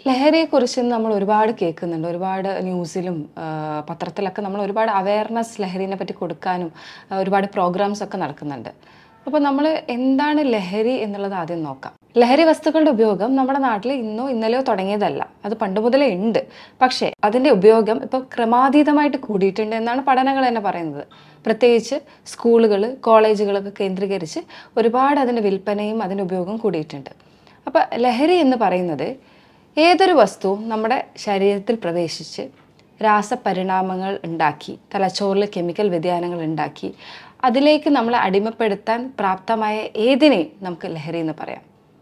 ലഹരിയെക്കുറിച്ച് നമ്മൾ ഒരുപാട് കേൾക്കുന്നുണ്ട് ഒരുപാട് ന്യൂസിലും ആ, പത്രത്തിലൊക്കെ നമ്മൾ ഒരുപാട് അവയർനെസ് ലഹരിനെ പറ്റി കൊടുക്കാനും ആ, ഒരുപാട് പ്രോഗ്രാംസ് ഒക്കെ നടക്കുന്നുണ്ട് അപ്പോൾ നമ്മൾ എന്താണ് ലഹരി എന്നുള്ളത് ആദ്യം നോക്കാം ലഹരി വസ്തുക്കളുടെ ഉപയോഗം നമ്മുടെ നാട്ടിൽ ഇന്നോ ഇന്നലെയോ തുടങ്ങിയതല്ല അത് പണ്ട് മുതലേ ഉണ്ട് പക്ഷേ അതിൻ്റെ ഉപയോഗം ഇപ്പോൾ ക്രമാതീതമായിട്ട് കൂടിയിട്ടുണ്ട് എന്നാണ് പഠനങ്ങൾ തന്നെ പറയുന്നത് പ്രത്യേകിച്ച് സ്കൂളുകൾ കോളേജുകളൊക്കെ കേന്ദ്രീകരിച്ച് ഒരുപാട് അതിൻ്റെ വിൽപ്പനയും അതിൻ്റെ ഉപയോഗവും കൂടിയിട്ടുണ്ട് അപ്പോൾ ലഹരി എന്ന് പറയുന്നത് ഏതൊരു വസ്തുവും നമ്മുടെ ശരീരത്തിൽ പ്രവേശിച്ച് രാസപരിണാമങ്ങൾ ഉണ്ടാക്കി തലച്ചോറിൽ കെമിക്കൽ വ്യതിയാനങ്ങൾ ഉണ്ടാക്കി അതിലേക്ക് നമ്മളെ അടിമപ്പെടുത്താൻ പ്രാപ്തമായ ഏതിനെയും നമുക്ക് ലഹരി എന്ന് പറയാം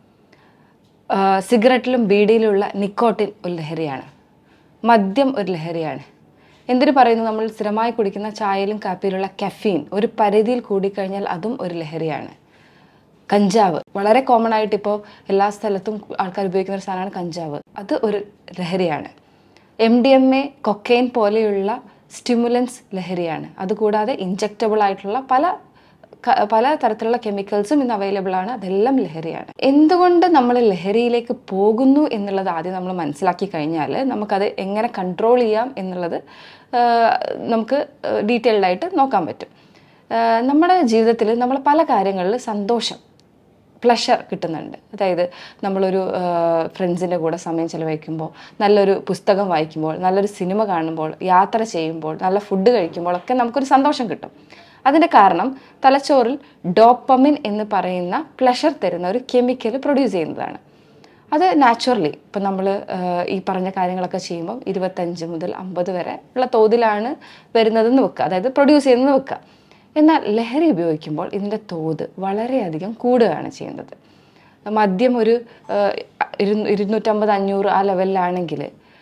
ആ, സിഗരറ്റിലും ബീഡിയിലുള്ള നിക്കോട്ടിൻ ഒരു ലഹരിയാണ് മദ്യം ഒരു ലഹരിയാണ് എന്തിനു പറയുന്നു നമ്മൾ സ്ഥിരമായി കുടിക്കുന്ന ചായയിലും കാപ്പിയിലുള്ള കഫീൻ ഒരു പരിധിയിൽ കൂടിക്കഴിഞ്ഞാൽ അതും ഒരു ലഹരിയാണ് കഞ്ചാവ് വളരെ കോമൺ ആയിട്ട് ഇപ്പോൾ എല്ലാ സ്ഥലത്തും ആൾക്കാർ ഉപയോഗിക്കുന്ന ഒരു സാധനമാണ് കഞ്ചാവ് അത് ഒരു ലഹരിയാണ് M D M A cocaine പോലെയുള്ള സ്റ്റിമുലൻസ് ലഹരിയാണ് അതുകൂടാതെ ഇഞ്ചക്റ്റബിൾ ആയിട്ടുള്ള പല ക- പല തരത്തിലുള്ള കെമിക്കൽസും ഇന്ന് അവൈലബിൾ ആണ് അതെല്ലാം ലഹരിയാണ് എന്തുകൊണ്ട് നമ്മൾ ലഹരിയിലേക്ക് പോകുന്നു എന്നുള്ളത് ആദ്യം നമ്മൾ മനസ്സിലാക്കി കഴിഞ്ഞാൽ നമുക്കത് എങ്ങനെ കൺട്രോൾ ചെയ്യാം എന്നുള്ളത് ആ, നമുക്ക് ഡീറ്റെയിൽഡ് ആയിട്ട് നോക്കാൻ പറ്റും ആ, നമ്മുടെ ജീവിതത്തിൽ നമ്മൾ പല കാര്യങ്ങളിൽ സന്തോഷം പ്ലഷർ കിട്ടുന്നുണ്ട് അതായത് നമ്മളൊരു ഫ്രണ്ട്സിൻ്റെ കൂടെ സമയം ചിലവഴിക്കുമ്പോൾ നല്ലൊരു പുസ്തകം വായിക്കുമ്പോൾ നല്ലൊരു സിനിമ കാണുമ്പോൾ യാത്ര ചെയ്യുമ്പോൾ നല്ല ഫുഡ് കഴിക്കുമ്പോൾ ഒക്കെ നമുക്കൊരു സന്തോഷം കിട്ടും അതിൻ്റെ കാരണം തലച്ചോറിൽ ഡോപ്പമിൻ എന്ന് പറയുന്ന പ്ലഷർ തരുന്ന ഒരു കെമിക്കൽ പ്രൊഡ്യൂസ് ചെയ്യുന്നതാണ് അത് നാച്ചുറലി ഇപ്പം നമ്മൾ ഈ പറഞ്ഞ കാര്യങ്ങളൊക്കെ ചെയ്യുമ്പോൾ ഇരുപത്തഞ്ച് മുതൽ അമ്പത് വരെ ഉള്ള തോതിലാണ് വരുന്നതെന്ന് വെക്കുക അതായത് പ്രൊഡ്യൂസ് ചെയ്യുന്നത് വെക്കുക എന്നാൽ ലഹരി ഉപയോഗിക്കുമ്പോൾ ഇതിൻ്റെ തോത് വളരെയധികം കൂടുകയാണ് ചെയ്യുന്നത് മദ്യം ഒരു ആ, ഇരു- ഇരുന്നൂറ്റമ്പത് അഞ്ഞൂറ് ആ ലെവലിലാണെങ്കിൽ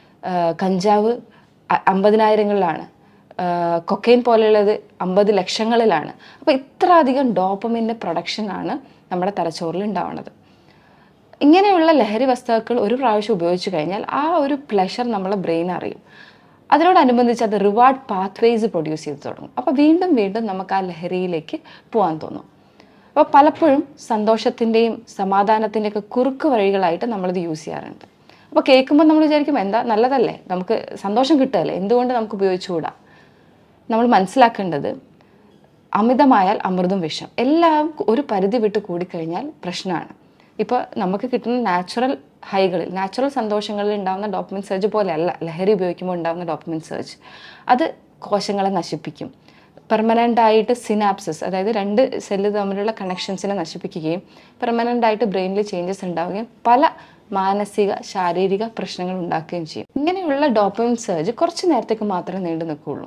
കഞ്ചാവ് അ- അമ്പതിനായിരങ്ങളിലാണ് കൊക്കൈൻ പോലെയുള്ളത് അമ്പത് ലക്ഷങ്ങളിലാണ് അപ്പോൾ ഇത്ര അധികം ഡോപ്പമിൻ്റെ പ്രൊഡക്ഷനാണ് നമ്മുടെ തലച്ചോറിൽ ഉണ്ടാവുന്നത് ഇങ്ങനെയുള്ള ലഹരി വസ്തുക്കൾ ഒരു പ്രാവശ്യം ഉപയോഗിച്ചു കഴിഞ്ഞാൽ ആ ഒരു പ്ലഷർ നമ്മളെ ബ്രെയിൻ അറിയും അതിനോടനുബന്ധിച്ച് അത് റിവാർഡ് പാത്വേസ് പ്രൊഡ്യൂസ് ചെയ്ത് തുടങ്ങും അപ്പോൾ വീണ്ടും വീണ്ടും നമുക്ക് ആ ലഹരിയിലേക്ക് പോകാൻ തോന്നും അപ്പോൾ പലപ്പോഴും സന്തോഷത്തിൻ്റെയും സമാധാനത്തിൻ്റെയൊക്കെ കുറുക്ക് വഴികളായിട്ട് നമ്മളിത് യൂസ് ചെയ്യാറുണ്ട് അപ്പോൾ കേൾക്കുമ്പോൾ നമ്മൾ വിചാരിക്കും എന്താ നല്ലതല്ലേ നമുക്ക് സന്തോഷം കിട്ടുകയല്ലേ എന്തുകൊണ്ട് നമുക്ക് ഉപയോഗിച്ചുകൂടാ നമ്മൾ മനസ്സിലാക്കേണ്ടത് അമിതമായാൽ അമൃതും വിഷം എല്ലാം ഒരു പരിധി വിട്ട് കൂടിക്കഴിഞ്ഞാൽ പ്രശ്നമാണ് ഇപ്പോൾ നമുക്ക് കിട്ടുന്ന നാച്ചുറൽ ഹൈകളിൽ നാച്ചുറൽ സന്തോഷങ്ങളിൽ ഉണ്ടാകുന്ന ഡോക്യുമെൻറ്റ് സർജ് പോലെയല്ല ലഹരി ഉപയോഗിക്കുമ്പോൾ ഉണ്ടാകുന്ന ഡോക്യുമെൻറ്റ് സർജ് അത് കോശങ്ങളെ നശിപ്പിക്കും പെർമനൻ്റ് ആയിട്ട് സിനാപ്സസ് അതായത് രണ്ട് സെല്ല് തമ്മിലുള്ള കണക്ഷൻസിനെ നശിപ്പിക്കുകയും പെർമനൻ്റ് ആയിട്ട് ബ്രെയിനിൽ ചേഞ്ചസ് ഉണ്ടാവുകയും പല മാനസിക ശാരീരിക പ്രശ്നങ്ങൾ ഉണ്ടാക്കുകയും ചെയ്യും ഇങ്ങനെയുള്ള ഡോപ്പമിൻ സർജ് കുറച്ച് നേരത്തേക്ക് മാത്രമേ നീണ്ടു നിൽക്കുകയുള്ളൂ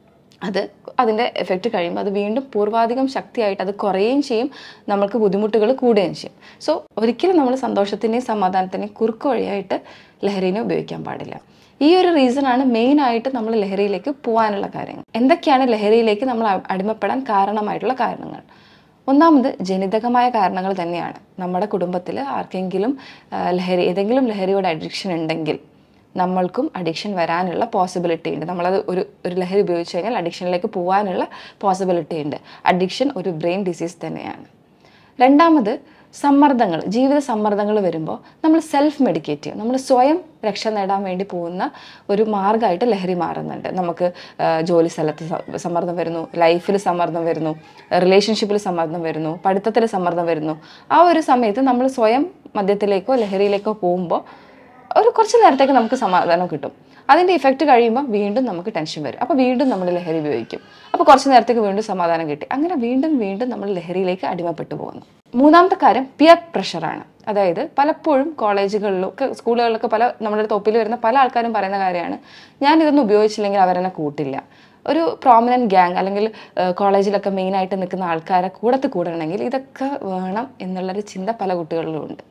അത് അതിൻ്റെ എഫക്റ്റ് കഴിയുമ്പോൾ അത് വീണ്ടും പൂർവാധികം ശക്തിയായിട്ട് അത് കുറയുകയും ചെയ്യും നമ്മൾക്ക് ബുദ്ധിമുട്ടുകൾ കൂടുകയും ചെയ്യും സോ ഒരിക്കലും നമ്മൾ സന്തോഷത്തിൻ്റെയും സമാധാനത്തിൻ്റെയും കുറുക്ക് വഴിയായിട്ട് ലഹരീനെ ഉപയോഗിക്കാൻ പാടില്ല ഈ ഒരു റീസണാണ് മെയിനായിട്ട് നമ്മൾ ലഹരിയിലേക്ക് പോകാനുള്ള കാര്യങ്ങൾ എന്തൊക്കെയാണ് ലഹരിയിലേക്ക് നമ്മൾ അ- അടിമപ്പെടാൻ കാരണമായിട്ടുള്ള കാരണങ്ങൾ ഒന്നാമത് ജനിതകമായ കാരണങ്ങൾ തന്നെയാണ് നമ്മുടെ കുടുംബത്തിൽ ആർക്കെങ്കിലും ആ, ലഹരി ഏതെങ്കിലും ലഹരിയുടെ അഡിക്ഷൻ ഉണ്ടെങ്കിൽ നമ്മൾക്കും അഡിക്ഷൻ വരാനുള്ള പോസിബിലിറ്റി ഉണ്ട് നമ്മളത് ഒരു ഒരു ലഹരി ഉപയോഗിച്ച് കഴിഞ്ഞാൽ അഡിക്ഷനിലേക്ക് പോകാനുള്ള പോസിബിലിറ്റി ഉണ്ട് അഡിക്ഷൻ ഒരു ബ്രെയിൻ ഡിസീസ് തന്നെയാണ് രണ്ടാമത് സമ്മർദ്ദങ്ങൾ ജീവിത സമ്മർദ്ദങ്ങൾ വരുമ്പോൾ നമ്മൾ സെൽഫ് മെഡിക്കേറ്റ് ചെയ്യും നമ്മൾ സ്വയം രക്ഷ നേടാൻ വേണ്ടി പോകുന്ന ഒരു മാർഗ്ഗമായിട്ട് ലഹരി മാറുന്നുണ്ട് നമുക്ക് ആ, ജോലി സ്ഥലത്ത് സ- സമ്മർദ്ദം വരുന്നു ലൈഫിൽ സമ്മർദ്ദം വരുന്നു റിലേഷൻഷിപ്പിൽ സമ്മർദ്ദം വരുന്നു പഠിത്തത്തിൽ സമ്മർദ്ദം വരുന്നു ആ ഒരു സമയത്ത് നമ്മൾ സ്വയം മദ്യത്തിലേക്കോ ലഹരിയിലേക്കോ പോകുമ്പോൾ ഒരു കുറച്ച് നേരത്തേക്ക് നമുക്ക് സമാധാനം കിട്ടും അതിൻ്റെ ഇഫക്റ്റ് കഴിയുമ്പോൾ വീണ്ടും നമുക്ക് ടെൻഷൻ വരും അപ്പോൾ വീണ്ടും നമ്മൾ ലഹരി ഉപയോഗിക്കും അപ്പോൾ കുറച്ച് നേരത്തേക്ക് വീണ്ടും സമാധാനം കിട്ടി അങ്ങനെ വീണ്ടും വീണ്ടും നമ്മൾ ലഹരിയിലേക്ക് അടിമപ്പെട്ടു പോകുന്നു മൂന്നാമത്തെ കാര്യം പിയർ പ്രഷറാണ് അതായത് പലപ്പോഴും കോളേജുകളിലൊക്കെ സ്കൂളുകളിലൊക്കെ പല നമ്മുടെ തൊപ്പിൽ വരുന്ന പല ആൾക്കാരും പറയുന്ന കാര്യമാണ് ഞാൻ ഇതൊന്നും ഉപയോഗിച്ചില്ലെങ്കിൽ അവരെന്നെ കൂട്ടില്ല ഒരു പ്രോമിനൻറ്റ് ഗ്യാങ് അല്ലെങ്കിൽ ഏഹ്, കോളേജിലൊക്കെ മെയിനായിട്ട് നിൽക്കുന്ന ആൾക്കാരെ കൂടത്ത് കൂടണമെങ്കിൽ ഇതൊക്കെ വേണം എന്നുള്ളൊരു ചിന്ത പല കുട്ടികളിലും ഉണ്ട്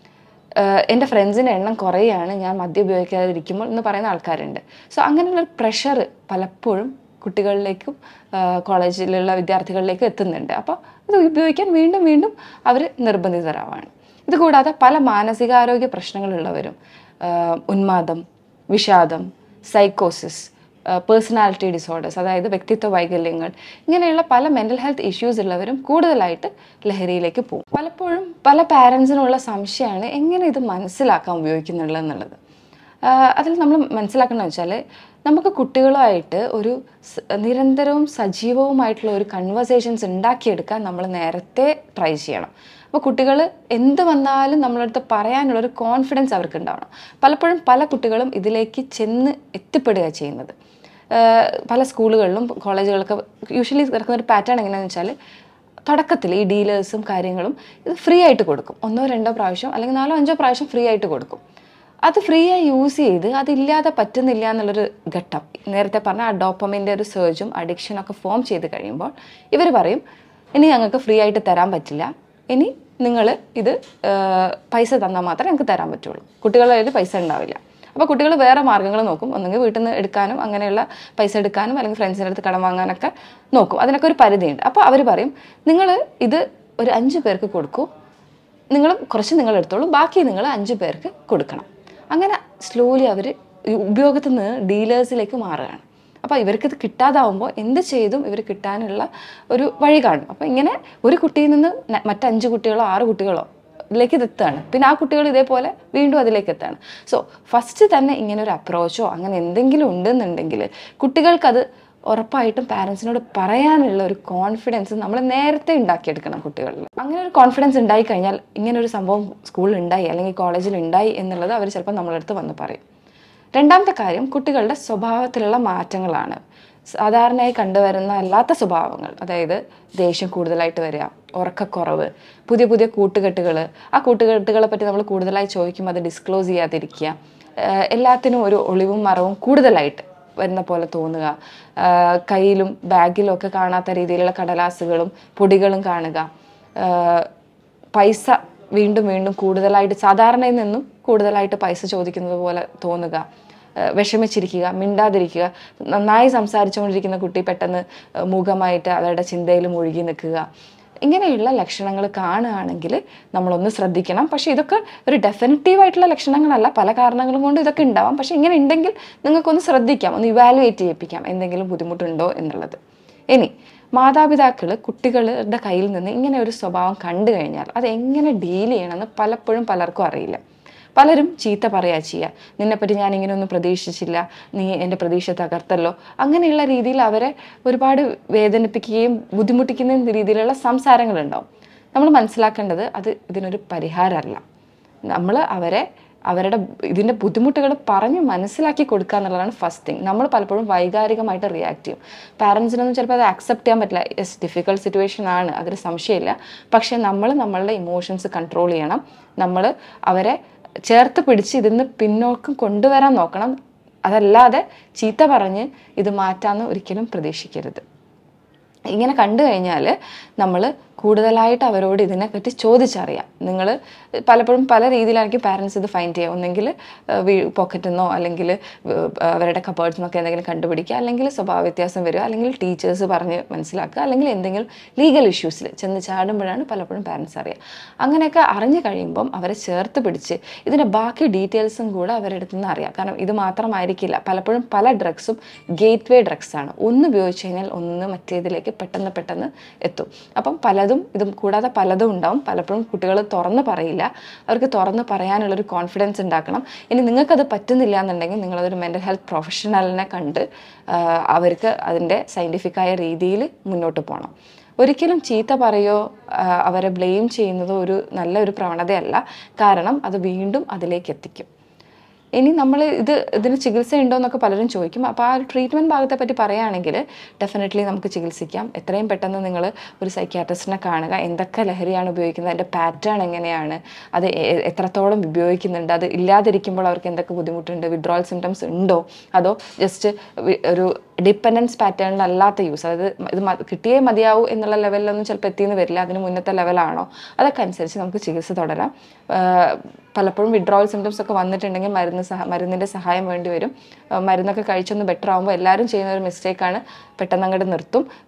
ആഹ് എൻ്റെ ഫ്രണ്ട്സിൻ്റെ എണ്ണം കുറയാണ് ഞാൻ മദ്യം ഉപയോഗിക്കാതിരിക്കുമ്പോൾ എന്ന് പറയുന്ന ആൾക്കാരുണ്ട് സോ അങ്ങനെയുള്ള പ്രഷർ പലപ്പോഴും കുട്ടികളിലേക്കും ആഹ് കോളേജിലുള്ള വിദ്യാർത്ഥികളിലേക്കും എത്തുന്നുണ്ട് അപ്പോൾ ഇത് ഉപയോഗിക്കാൻ വീണ്ടും വീണ്ടും അവർ നിർബന്ധിതരാവാണ് ഇതുകൂടാതെ പല മാനസികാരോഗ്യ പ്രശ്നങ്ങളുള്ളവരും ആഹ് ഉന്മാദം വിഷാദം സൈക്കോസിസ് പേഴ്സണാലിറ്റി ഡിസോർഡേഴ്സ് അതായത് വ്യക്തിത്വ വൈകല്യങ്ങൾ ഇങ്ങനെയുള്ള പല മെൻ്റൽ ഹെൽത്ത് ഇഷ്യൂസ് ഉള്ളവരും കൂടുതലായിട്ട് ലഹരിയിലേക്ക് പോകും പലപ്പോഴും പല പാരൻസിനുള്ള സംശയമാണ് എങ്ങനെ ഇത് മനസ്സിലാക്കാൻ ഉപയോഗിക്കുന്നുള്ളത് എന്നുള്ളത് ആഹ് അതിൽ നമ്മൾ മനസ്സിലാക്കണമെന്ന് വെച്ചാൽ നമുക്ക് കുട്ടികളുമായിട്ട് ഒരു സ് നിരന്തരവും സജീവവുമായിട്ടുള്ള ഒരു കൺവെർസേഷൻസ് ഉണ്ടാക്കിയെടുക്കാൻ നമ്മൾ നേരത്തെ ട്രൈ ചെയ്യണം അപ്പോൾ കുട്ടികൾ എന്ത് വന്നാലും നമ്മളടുത്ത് പറയാനുള്ളൊരു കോൺഫിഡൻസ് അവർക്ക് ഉണ്ടാവണം പലപ്പോഴും പല കുട്ടികളും ഇതിലേക്ക് ചെന്ന് എത്തിപ്പെടുക ചെയ്യുന്നത് ആഹ് പല സ്കൂളുകളിലും കോളേജുകളൊക്കെ യൂഷ്വലി നടക്കുന്ന ഒരു പാറ്റേൺ എങ്ങനെയാണെന്ന് വെച്ചാൽ തുടക്കത്തിൽ ഈ ഡീലേഴ്സും കാര്യങ്ങളും ഇത് ഫ്രീ ആയിട്ട് കൊടുക്കും ഒന്നോ രണ്ടോ പ്രാവശ്യം അല്ലെങ്കിൽ നാലോ അഞ്ചോ പ്രാവശ്യം ഫ്രീ ആയിട്ട് കൊടുക്കും അത് ഫ്രീ ആയി യൂസ് ചെയ്ത് അതില്ലാതെ പറ്റുന്നില്ല എന്നുള്ളൊരു ഘട്ടം നേരത്തെ പറഞ്ഞ ആ ഡോപ്പമിൻ്റെ ഒരു സർജും അഡിക്ഷനും ഒക്കെ ഫോം ചെയ്ത് കഴിയുമ്പോൾ ഇവർ പറയും ഇനി ഞങ്ങൾക്ക് ഫ്രീ ആയിട്ട് തരാൻ പറ്റില്ല ഇനി നിങ്ങൾ ഇത് ആ, പൈസ തന്നാൽ മാത്രമേ ഞങ്ങൾക്ക് തരാൻ പറ്റുള്ളൂ കുട്ടികളുടെ കയ്യിൽ പൈസ ഉണ്ടാവില്ല അപ്പോൾ കുട്ടികൾ വേറെ മാർഗ്ഗങ്ങൾ നോക്കും ഒന്നെങ്കിൽ വീട്ടിൽ നിന്ന് എടുക്കാനും അങ്ങനെയുള്ള പൈസ എടുക്കാനും അല്ലെങ്കിൽ ഫ്രണ്ട്സിൻ്റെ അടുത്ത് കടം വാങ്ങാനൊക്കെ നോക്കും അതിനൊക്കെ ഒരു പരിധിയുണ്ട് അപ്പോൾ അവർ പറയും നിങ്ങൾ ഇത് ഒരു അഞ്ച് പേർക്ക് കൊടുക്കൂ നിങ്ങൾ കുറച്ച് നിങ്ങൾ എടുത്തോളൂ ബാക്കി നിങ്ങൾ അഞ്ച് പേർക്ക് കൊടുക്കണം അങ്ങനെ സ്ലോലി അവർ ഉപയോഗത്തിൽ നിന്ന് ഡീലേഴ്സിലേക്ക് മാറുകയാണ് അപ്പോൾ ഇവർക്ക് ഇത് കിട്ടാതാവുമ്പോൾ എന്ത് ചെയ്തും ഇവർ കിട്ടാനുള്ള ഒരു വഴി കാണും അപ്പോൾ ഇങ്ങനെ ഒരു കുട്ടിയിൽ നിന്ന് ന- മറ്റഞ്ച് കുട്ടികളോ ആറ് കുട്ടികളോ ഇതിലേക്ക് ഇത് എത്തുകയാണ് പിന്നെ ആ കുട്ടികൾ ഇതേപോലെ വീണ്ടും അതിലേക്ക് എത്താണ് സോ ഫസ്റ്റ് തന്നെ ഇങ്ങനെ ഒരു അപ്രോച്ചോ അങ്ങനെ എന്തെങ്കിലും ഉണ്ടെന്നുണ്ടെങ്കിൽ കുട്ടികൾക്കത് ഉറപ്പായിട്ടും പാരൻസിനോട് പറയാനുള്ള ഒരു കോൺഫിഡൻസ് നമ്മൾ നേരത്തെ ഉണ്ടാക്കിയെടുക്കണം കുട്ടികളിൽ അങ്ങനെ ഒരു കോൺഫിഡൻസ് ഉണ്ടായി കഴിഞ്ഞാൽ ഇങ്ങനെ ഒരു സംഭവം സ്കൂളിൽ ഉണ്ടായി അല്ലെങ്കിൽ കോളേജിൽ ഉണ്ടായി എന്നുള്ളത് അവർ ചിലപ്പോൾ നമ്മളടുത്ത് വന്ന് പറയും രണ്ടാമത്തെ കാര്യം കുട്ടികളുടെ സ്വഭാവത്തിലുള്ള മാറ്റങ്ങളാണ് സാധാരണയായി കണ്ടുവരുന്ന അല്ലാത്ത സ്വഭാവങ്ങൾ അതായത് ദേഷ്യം കൂടുതലായിട്ട് വരിക ഉറക്കക്കുറവ് പുതിയ പുതിയ കൂട്ടുകെട്ടുകൾ ആ കൂട്ടുകെട്ടുകളെ പറ്റി നമ്മൾ കൂടുതലായി ചോദിക്കുമ്പോൾ അത് ഡിസ്ക്ലോസ് ചെയ്യാതിരിക്കുക ഏഹ് എല്ലാത്തിനും ഒരു ഒളിവും മറവും കൂടുതലായിട്ട് വരുന്ന പോലെ തോന്നുക ആഹ് കയ്യിലും ബാഗിലും ഒക്കെ കാണാത്ത രീതിയിലുള്ള കടലാസുകളും പൊടികളും കാണുക ആഹ് പൈസ വീണ്ടും വീണ്ടും കൂടുതലായിട്ട് സാധാരണയിൽ നിന്നും കൂടുതലായിട്ട് പൈസ ചോദിക്കുന്നത് പോലെ തോന്നുക ഏഹ് വിഷമിച്ചിരിക്കുക മിണ്ടാതിരിക്കുക നന്നായി സംസാരിച്ചുകൊണ്ടിരിക്കുന്ന കുട്ടി പെട്ടെന്ന് ഏഹ് മൂകമായിട്ട് അവരുടെ ചിന്തയിൽ മുഴുകി നിൽക്കുക ഇങ്ങനെയുള്ള ലക്ഷണങ്ങൾ കാണുകയാണെങ്കിൽ നമ്മളൊന്ന് ശ്രദ്ധിക്കണം പക്ഷേ ഇതൊക്കെ ഒരു ഡെഫിനറ്റീവ് ആയിട്ടുള്ള ലക്ഷണങ്ങളല്ല പല കാരണങ്ങളും കൊണ്ട് ഇതൊക്കെ ഉണ്ടാവാം പക്ഷേ ഇങ്ങനെ ഉണ്ടെങ്കിൽ നിങ്ങൾക്കൊന്ന് ശ്രദ്ധിക്കാം ഒന്ന് ഇവാലുവേറ്റ് ചെയ്യിപ്പിക്കാം എന്തെങ്കിലും ബുദ്ധിമുട്ടുണ്ടോ എന്നുള്ളത് ഇനി മാതാപിതാക്കൾ കുട്ടികളുടെ കയ്യിൽ നിന്ന് ഇങ്ങനെ ഒരു സ്വഭാവം കണ്ടു കഴിഞ്ഞാൽ അത് എങ്ങനെ ഡീൽ ചെയ്യണമെന്ന് പലപ്പോഴും പലർക്കും അറിയില്ല പലരും ചീത്ത പറയാ ചെയ്യുക നിന്നെപ്പറ്റി ഞാൻ ഇങ്ങനെ ഒന്നും പ്രതീക്ഷിച്ചില്ല നീ എൻ്റെ പ്രതീക്ഷ തകർത്തല്ലോ അങ്ങനെയുള്ള രീതിയിൽ അവരെ ഒരുപാട് വേദനിപ്പിക്കുകയും ബുദ്ധിമുട്ടിക്കുന്ന രീതിയിലുള്ള സംസാരങ്ങളുണ്ടാവും നമ്മൾ മനസ്സിലാക്കേണ്ടത് അത് ഇതിനൊരു പരിഹാരമല്ല നമ്മൾ അവരെ അവരുടെ ഇതിൻ്റെ ബുദ്ധിമുട്ടുകൾ പറഞ്ഞ് മനസ്സിലാക്കി കൊടുക്കുക എന്നുള്ളതാണ് ഫസ്റ്റ് തിങ് നമ്മൾ പലപ്പോഴും വൈകാരികമായിട്ട് റിയാക്ട് ചെയ്യും പാരൻസിനൊന്നും ചിലപ്പോൾ അത് അക്സെപ്റ്റ് ചെയ്യാൻ പറ്റില്ല യെസ് ഡിഫിക്കൽട്ട് സിറ്റുവേഷൻ ആണ് അതിൽ സംശയമില്ല പക്ഷേ നമ്മൾ നമ്മളുടെ ഇമോഷൻസ് കൺട്രോൾ ചെയ്യണം നമ്മൾ അവരെ ചേർത്ത് പിടിച്ച് ഇതിന്ന് പിന്നോക്കം കൊണ്ടുവരാൻ നോക്കണം അതല്ലാതെ ചീത്ത പറഞ്ഞ് ഇത് മാറ്റാമെന്ന് ഒരിക്കലും പ്രതീക്ഷിക്കരുത് ഇങ്ങനെ കണ്ടു കഴിഞ്ഞാൽ നമ്മൾ കൂടുതലായിട്ട് അവരോട് ഇതിനെപ്പറ്റി ചോദിച്ചറിയാം നിങ്ങൾ പലപ്പോഴും പല രീതിയിലായിരിക്കും പാരൻസ് ഇത് ഫൈൻഡ് ചെയ്യുക ഒന്നെങ്കിൽ പോക്കറ്റിൽ നിന്നോ അല്ലെങ്കിൽ അവരുടെ കബേർഡ്സ് നിന്നൊക്കെ എന്തെങ്കിലും കണ്ടുപിടിക്കുക അല്ലെങ്കിൽ സ്വഭാവ വ്യത്യാസം വരിക അല്ലെങ്കിൽ ടീച്ചേഴ്സ് പറഞ്ഞ് മനസ്സിലാക്കുക അല്ലെങ്കിൽ എന്തെങ്കിലും ലീഗൽ ഇഷ്യൂസിൽ ചെന്ന് ചാടുമ്പോഴാണ് പലപ്പോഴും പാരൻസ് അറിയുക അങ്ങനെയൊക്കെ അറിഞ്ഞു കഴിയുമ്പം അവരെ ചേർത്ത് പിടിച്ച് ഇതിൻ്റെ ബാക്കി ഡീറ്റെയിൽസും കൂടെ അവരുടെ അടുത്ത് നിന്ന് അറിയാം കാരണം ഇത് മാത്രമായിരിക്കില്ല പലപ്പോഴും പല ഡ്രഗ്സും ഗേറ്റ് വേ ഡ്രഗ്സ് ആണ് ഒന്ന് ഉപയോഗിച്ച് കഴിഞ്ഞാൽ ഒന്ന് മറ്റേതിലേക്ക് പെട്ടെന്ന് പെട്ടെന്ന് എത്തും അപ്പം പലതും ഇതും കൂടാതെ പലതും ഉണ്ടാവും പലപ്പോഴും കുട്ടികൾ തുറന്ന് പറയില്ല അവർക്ക് തുറന്ന് പറയാനുള്ളൊരു കോൺഫിഡൻസ് ഉണ്ടാക്കണം ഇനി നിങ്ങൾക്കത് പറ്റുന്നില്ല എന്നുണ്ടെങ്കിൽ നിങ്ങളതൊരു മെൻ്റൽ ഹെൽത്ത് പ്രൊഫഷണലിനെ കണ്ട് ആ, അവർക്ക് അതിൻ്റെ സയൻറ്റിഫിക്കായ രീതിയിൽ മുന്നോട്ട് പോകണം ഒരിക്കലും ചീത്ത പറയോ ആ, അവരെ ബ്ലെയിം ചെയ്യുന്നതോ ഒരു നല്ലൊരു പ്രവണതയല്ല കാരണം അത് വീണ്ടും അതിലേക്ക് എത്തിക്കും ഇനി നമ്മൾ ഇത് ഇതിന് ചികിത്സ ഉണ്ടോ എന്നൊക്കെ പലരും ചോദിക്കും അപ്പോൾ ആ ഒരു ട്രീറ്റ്മെൻറ്റ് ഭാഗത്തെ പറ്റി പറയുകയാണെങ്കിൽ ഡെഫിനറ്റ്ലി നമുക്ക് ചികിത്സിക്കാം എത്രയും പെട്ടെന്ന് നിങ്ങൾ ഒരു സൈക്യാട്രിസ്റ്റിനെ കാണുക എന്തൊക്കെ ലഹരിയാണ് ഉപയോഗിക്കുന്നത് അതിൻ്റെ പാറ്റേൺ എങ്ങനെയാണ് അത് എ- എത്രത്തോളം ഉപയോഗിക്കുന്നുണ്ട് അത് ഇല്ലാതിരിക്കുമ്പോൾ അവർക്ക് എന്തൊക്കെ ബുദ്ധിമുട്ടുണ്ട് വിഡ്രോവൽ സിംറ്റംസ് ഉണ്ടോ അതോ ജസ്റ്റ് ഒരു ഡിപ്പെൻഡൻസ് പാറ്റേണിലല്ലാത്ത യൂസ് അതായത് ഇത് മ- കിട്ടിയേ മതിയാവൂ എന്നുള്ള ലെവലിലൊന്നും ചിലപ്പോൾ എത്തിയെന്ന് വരില്ല അതിന് മുന്നത്തെ ലെവലാണോ അതൊക്കെ അനുസരിച്ച് നമുക്ക് ചികിത്സ തുടരാം ആഹ് പലപ്പോഴും വിഡ്രോവൽ സിംറ്റംസ് ഒക്കെ വന്നിട്ടുണ്ടെങ്കിൽ മരുന്ന് സഹ മരുന്നിൻ്റെ സഹായം വേണ്ടി വരും ആഹ് മരുന്നൊക്കെ കഴിച്ചൊന്ന് ബെറ്റർ ആകുമ്പോൾ എല്ലാവരും ചെയ്യുന്ന ഒരു മിസ്റ്റേക്കാണ് പെട്ടെന്ന് അങ്ങോട്ട് നിർത്തും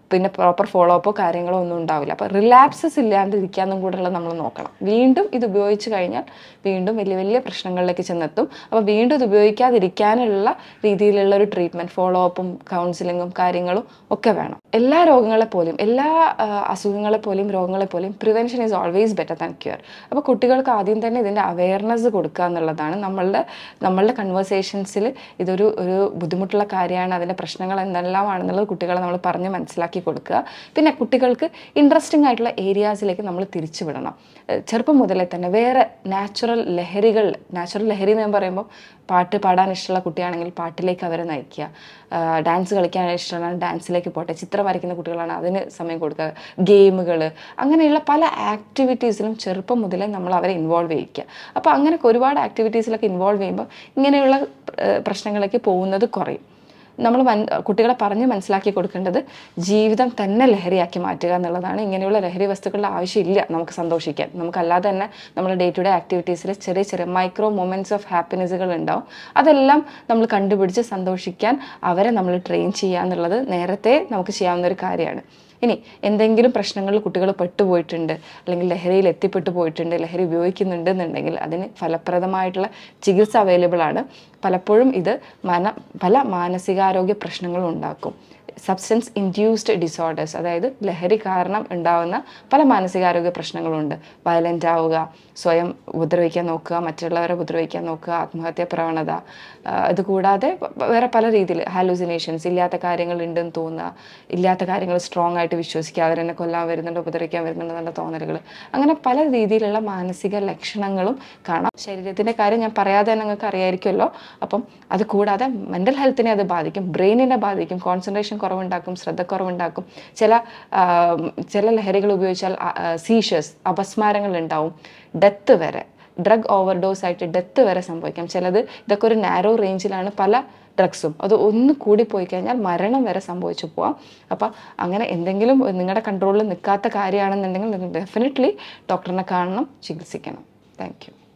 പിന്നെ പ്രോപ്പർ ഫോളോ അപ്പോ കാര്യങ്ങളോ ഒന്നും ഉണ്ടാവില്ല അപ്പോൾ റിലാപ്സസ് ഇല്ലാണ്ടിരിക്കാന്നും കൂടെയുള്ള നമ്മൾ നോക്കണം വീണ്ടും ഇത് ഉപയോഗിച്ച് കഴിഞ്ഞാൽ വീണ്ടും വലിയ വലിയ പ്രശ്നങ്ങളിലേക്ക് ചെന്നെത്തും അപ്പോൾ വീണ്ടും ഇത് ഉപയോഗിക്കാതിരിക്കാനുള്ള രീതിയിലുള്ള ഒരു ട്രീറ്റ്മെൻറ്റ് ഫോളോ അപ്പും കൗൺസിലിങ്ങും കാര്യങ്ങളും ഒക്കെ വേണം എല്ലാ രോഗങ്ങളെ പോലും എല്ലാ ആ, അസുഖങ്ങളെ പോലും രോഗങ്ങളെ പോലും prevention is always better than cure അപ്പോൾ കുട്ടികൾക്ക് ആദ്യം തന്നെ ഇതിൻ്റെ അവയർനെസ് കൊടുക്കുക എന്നുള്ളതാണ് നമ്മളുടെ നമ്മളുടെ കൺവേഴ്സേഷൻസിൽ ഇതൊരു ഒരു ബുദ്ധിമുട്ടുള്ള കാര്യമാണ് അതിൻ്റെ പ്രശ്നങ്ങൾ എന്തെല്ലാമാണെന്നുള്ളത് കുട്ടികളെ നമ്മൾ പറഞ്ഞ് മനസ്സിലാക്കി കൊടുക്കുക പിന്നെ കുട്ടികൾക്ക് ഇൻട്രസ്റ്റിംഗ് ആയിട്ടുള്ള ഏരിയാസിലേക്ക് നമ്മൾ തിരിച്ചു വിടണം ഏഹ് ചെറുപ്പം മുതലേ തന്നെ വേറെ നാച്ചുറൽ ലഹരികൾ നാച്ചുറൽ ലഹരി എന്ന് ഞാൻ പറയുമ്പോൾ പാട്ട് പാടാൻ ഇഷ്ടമുള്ള കുട്ടിയാണെങ്കിൽ പാട്ടിലേക്ക് അവരെ നയിക്കുക ഡാൻസ് കളിക്കാൻ ഇഷ്ടമാണ് ഡാൻസിലേക്ക് പോട്ടെ ചിത്രം വരയ്ക്കുന്ന കുട്ടികളാണ് അതിന് സമയം കൊടുക്കുക ഗെയിമുകൾ അങ്ങനെയുള്ള പല ആക്ടിവിറ്റീസിലും ചെറുപ്പം മുതലേ നമ്മൾ അവരെ ഇൻവോൾവ് ചെയ്യിക്കുക അപ്പോൾ അങ്ങനെയൊക്കെ ഒരുപാട് ആക്ടിവിറ്റീസിലൊക്കെ ഇൻവോൾവ് ചെയ്യുമ്പോൾ ഇങ്ങനെയുള്ള ഏഹ് പ്രശ്നങ്ങളിലേക്ക് പോകുന്നത് കുറയും നമ്മൾ മൻ കുട്ടികളെ പറഞ്ഞ് മനസ്സിലാക്കി കൊടുക്കേണ്ടത് ജീവിതം തന്നെ ലഹരിയാക്കി മാറ്റുക എന്നുള്ളതാണ് ഇങ്ങനെയുള്ള ലഹരി വസ്തുക്കളുടെ ആവശ്യമില്ല നമുക്ക് സന്തോഷിക്കാൻ നമുക്കല്ലാതെ തന്നെ നമ്മുടെ ഡേ ടു ഡേ ആക്ടിവിറ്റീസിൽ ചെറിയ ചെറിയ മൈക്രോ മൊമെൻറ്റ്സ് ഓഫ് ഹാപ്പിനെസ്സുകൾ ഉണ്ടാവും അതെല്ലാം നമ്മൾ കണ്ടുപിടിച്ച് സന്തോഷിക്കാൻ അവരെ നമ്മൾ ട്രെയിൻ ചെയ്യുക എന്നുള്ളത് നേരത്തെ നമുക്ക് ചെയ്യാവുന്ന ഒരു കാര്യമാണ് ഇനി എന്തെങ്കിലും പ്രശ്നങ്ങളിൽ കുട്ടികൾ പെട്ടുപോയിട്ടുണ്ട് അല്ലെങ്കിൽ ലഹരിയിൽ എത്തിപ്പെട്ടു പോയിട്ടുണ്ട് ലഹരി ഉപയോഗിക്കുന്നുണ്ട് എന്നുണ്ടെങ്കിൽ അതിന് ഫലപ്രദമായിട്ടുള്ള ചികിത്സ അവൈലബിൾ ആണ് പലപ്പോഴും ഇത് മന പല മാനസികാരോഗ്യ പ്രശ്നങ്ങളും ഉണ്ടാക്കും സബ്സ്റ്റൻസ് ഇൻഡ്യൂസ്ഡ് ഡിസോർഡേഴ്സ് അതായത് ലഹരി കാരണം ഉണ്ടാകുന്ന പല മാനസികാരോഗ്യ പ്രശ്നങ്ങളുണ്ട് വയലൻ്റ് ആവുക സ്വയം ഉപദ്രവിക്കാൻ നോക്കുക മറ്റുള്ളവരെ ഉപദ്രവിക്കാൻ നോക്കുക ആത്മഹത്യാ പ്രവണത ആ, ഇത് കൂടാതെ പ- വേറെ പല രീതിയിൽ ഹാലൂസിനേഷൻസ് ഇല്ലാത്ത കാര്യങ്ങൾ ഉണ്ടെന്ന് തോന്നുക ഇല്ലാത്ത കാര്യങ്ങൾ സ്ട്രോങ് ആയിട്ട് വിശ്വസിക്കുക അവരെന്നെ കൊല്ലാൻ വരുന്നുണ്ട് ഉപദ്രവിക്കാൻ വരുന്നുണ്ട് എന്നുള്ള തോന്നലുകൾ അങ്ങനെ പല രീതിയിലുള്ള മാനസിക ലക്ഷണങ്ങളും കാണാം ശരീരത്തിൻ്റെ കാര്യം ഞാൻ പറയാതെ തന്നെ നിങ്ങൾക്ക് അറിയായിരിക്കുമല്ലോ അപ്പം അത് കൂടാതെ മെൻ്റൽ ഹെൽത്തിനെ അത് ബാധിക്കും ബ്രെയിനിനെ ബാധിക്കും കോൺസെൻട്രേഷൻ കുറവുണ്ടാക്കും ശ്രദ്ധക്കുറവുണ്ടാക്കും ചില ആ, ചില ലഹരികൾ ഉപയോഗിച്ചാൽ സീഷേഴ്സ് അപസ്മാരങ്ങൾ ഉണ്ടാവും ഡെത്ത് വരെ ഡ്രഗ് ഓവർഡോസ് ആയിട്ട് ഡെത്ത് വരെ സംഭവിക്കാം ചിലത് ഇതൊക്കെ ഒരു നാരോ റേഞ്ചിലാണ് പല ഡ്രഗ്സും അത് ഒന്ന് കൂടി പോയി കഴിഞ്ഞാൽ മരണം വരെ സംഭവിച്ചു പോവാം അപ്പം അങ്ങനെ എന്തെങ്കിലും നിങ്ങളുടെ കൺട്രോളിൽ നിൽക്കാത്ത കാര്യമാണെന്നുണ്ടെങ്കിൽ നിങ്ങൾ ഡെഫിനറ്റ്ലി ഡോക്ടറിനെ കാണണം ചികിത്സിക്കണം താങ്ക് യു